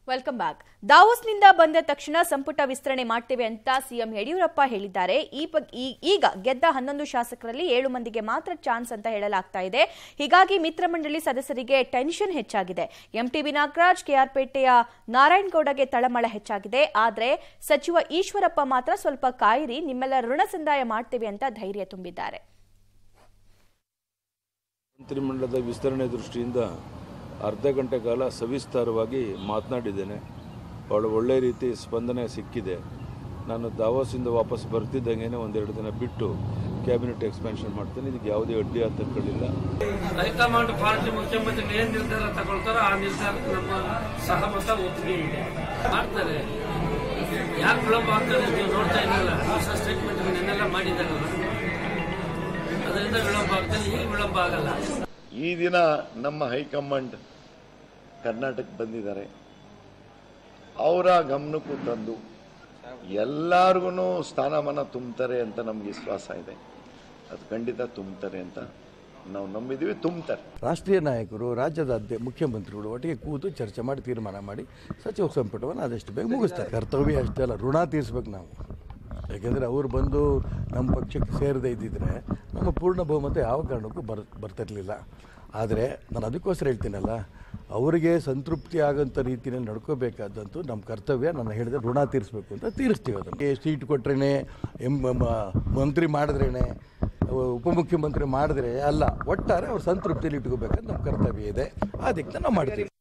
welcome back ದಾವೋಸ್ನಿಂದ ಬಂದ ತಕ್ಷಣ ಸಂಪುಟ ವಿಸ್ತರಣೆ ಮಾಡ್ತೇವೆ ಅಂತ ಸಿಎಂ ಯಡಿಯೂರಪ್ಪ ಹೇಳಿದ್ದಾರೆ ಈ ಬಗ್- ಈ- ಈಗ ಗೆದ್ದ ಹನ್ನೊಂದು ಶಾಸಕರಲ್ಲಿ ಏಳು ಮಂದಿಗೆ ಮಾತ್ರ ಚಾನ್ಸ್ ಅಂತ ಹೇಳಲಾಗ್ತಾ ಇದೆ ಹೀಗಾಗಿ ಮಿತ್ರ ಮಂಡಳಿ ಸದಸ್ಯರಿಗೆ ಟೆನ್ಷನ್ ಹೆಚ್ಚಾಗಿದೆ ಎಂಟಿಬಿ ನಾಗರಾಜ್ ಕೆಆರ್ಪೇಟೆಯ ನಾರಾಯಣಗೌಡಗೆ ತಳಮಳ ಹೆಚ್ಚಾಗಿದೆ ಆದರೆ ಸಚಿವ ಈಶ್ವರಪ್ಪ ಮಾತ್ರ ಸ್ವಲ್ಪ ಕಾಯಿರಿ ನಿಮ್ಮೆಲ್ಲ ಋಣ ಸಂದಾಯ ಮಾಡ್ತೇವೆ ಅಂತ ಧೈರ್ಯ ತುಂಬಿದ್ದಾರೆ ಮಂತ್ರಿಮಂಡಲದ ವಿಸ್ತರಣೆ ದೃಷ್ಟಿಯಿಂದ ಅರ್ಧ ಗಂಟೆ ಕಾಲ ಸವಿಸ್ತಾರವಾಗಿ ಮಾತನಾಡಿದ್ದೇನೆ ಭಾಳ ಒಳ್ಳೆ ರೀತಿ ಸ್ಪಂದನೆ ಸಿಕ್ಕಿದೆ ನಾನು ದಾವೋಸಿಂದ ವಾಪಸ್ ಬರ್ತಿದ್ದಂಗೆ ಒಂದೆರಡು ದಿನ ಬಿಟ್ಟು ಕ್ಯಾಬಿನೆಟ್ ಎಕ್ಸ್ಪೆನ್ಷನ್ ಮಾಡ್ತೇನೆ ಇದಕ್ಕೆ ಯಾವುದೇ ಅಡ್ಡಿ ಆತಂಕಗಳಿಲ್ಲ ಹೈಕಮಾಂಡ್ ಪಾರ್ಟಿ ಮುಖ್ಯಮಂತ್ರಿ ಏನ್ ನಿರ್ಧಾರ ತಗೊಳ್ತಾರೋ ಆ ನಿರ್ಧಾರಕ್ಕೆ ನಮ್ಮ ಸಹಮತ ಒಪ್ಪಿಗೆ ಇದೆ ಮಾಡ್ತಾರೆ ಯಾಕೆ ವಿಳಂಬ ಆಗ್ತದೆ ನೀವು ನೋಡ್ತಾ ಇರಲಿಲ್ಲ ಹೊಸ ಸ್ಟೇಟ್ಮೆಂಟ್ ನೆನ್ನೆಲ್ಲ ಮಾಡಿದ್ದಾರಲ್ಲ ಅದರಿಂದ ವಿಳಂಬ ಆಗ್ತದೆ ಈಗ ವಿಳಂಬ ಆಗಲ್ಲ ಈ ದಿನ ನಮ್ಮ ಹೈಕಮಾಂಡ್ ಕರ್ನಾಟಕಕ್ಕೆ ಬಂದಿದ್ದಾರೆ ಅವರ ಗಮನಕ್ಕೂ ತಂದು ಎಲ್ಲರಿಗೂ ಸ್ಥಾನಮಾನ ತುಂಬ್ತಾರೆ ಅಂತ ನಮ್ಗೆ ವಿಶ್ವಾಸ ಇದೆ ಅದು ಖಂಡಿತ ತುಂಬ್ತಾರೆ ಅಂತ ನಾವು ನಂಬಿದ್ದೀವಿ ತುಂಬ್ತಾರೆ ರಾಷ್ಟ್ರೀಯ ನಾಯಕರು ರಾಜ್ಯದ ಅಧ್ಯ ಮುಖ್ಯಮಂತ್ರಿಗಳು ಒಟ್ಟಿಗೆ ಕೂತು ಚರ್ಚೆ ಮಾಡಿ ತೀರ್ಮಾನ ಮಾಡಿ ಸಚಿವ ಸಂಪುಟವನ್ನು ಆದಷ್ಟು ಬೇಗ ಮುಗಿಸ್ತಾರೆ ಕರ್ತವ್ಯ ಅಷ್ಟೇ ಅಲ್ಲ ಋಣ ತೀರಿಸ್ಬೇಕು ನಾವು ಯಾಕೆಂದರೆ ಅವರು ಬಂದು ನಮ್ಮ ಪಕ್ಷಕ್ಕೆ ಸೇರದೇ ಇದ್ದಿದ್ರೆ ನಮ್ಮ ಪೂರ್ಣ ಬಹುಮತ ಯಾವ ಕಾರಣಕ್ಕೂ ಬರ್ ಬರ್ತಿರ್ಲಿಲ್ಲ ಆದರೆ ನಾನು ಅದಕ್ಕೋಸ್ಕರ ಹೇಳ್ತೀನಲ್ಲ ಅವರಿಗೆ ಸಂತೃಪ್ತಿ ಆಗೋಂಥ ರೀತಿಯಲ್ಲಿ ನಡ್ಕೋಬೇಕಾದಂತೂ ನಮ್ಮ ಕರ್ತವ್ಯ ನಾನು ಹೇಳಿದೆ ಋಣ ತೀರಿಸ್ಬೇಕು ಅಂತ ತೀರಿಸ್ತೀವಿ ಅದನ್ನು ಸೀಟ್ ಕೊಟ್ರೇ ಎಂ ಮ- ಮಂತ್ರಿ ಮಾಡಿದ್ರೇ ಉಪಮುಖ್ಯಮಂತ್ರಿ ಮಾಡಿದ್ರೆ ಅಲ್ಲ ಒಟ್ಟಾರೆ ಅವ್ರು ಸಂತೃಪ್ತಿಯಲ್ಲಿ ಇಟ್ಕೋಬೇಕಂತ ನಮ್ಮ ಕರ್ತವ್ಯ ಇದೆ ಅದಕ್ಕೆ ನಾವು ಮಾಡ್ತೀವಿ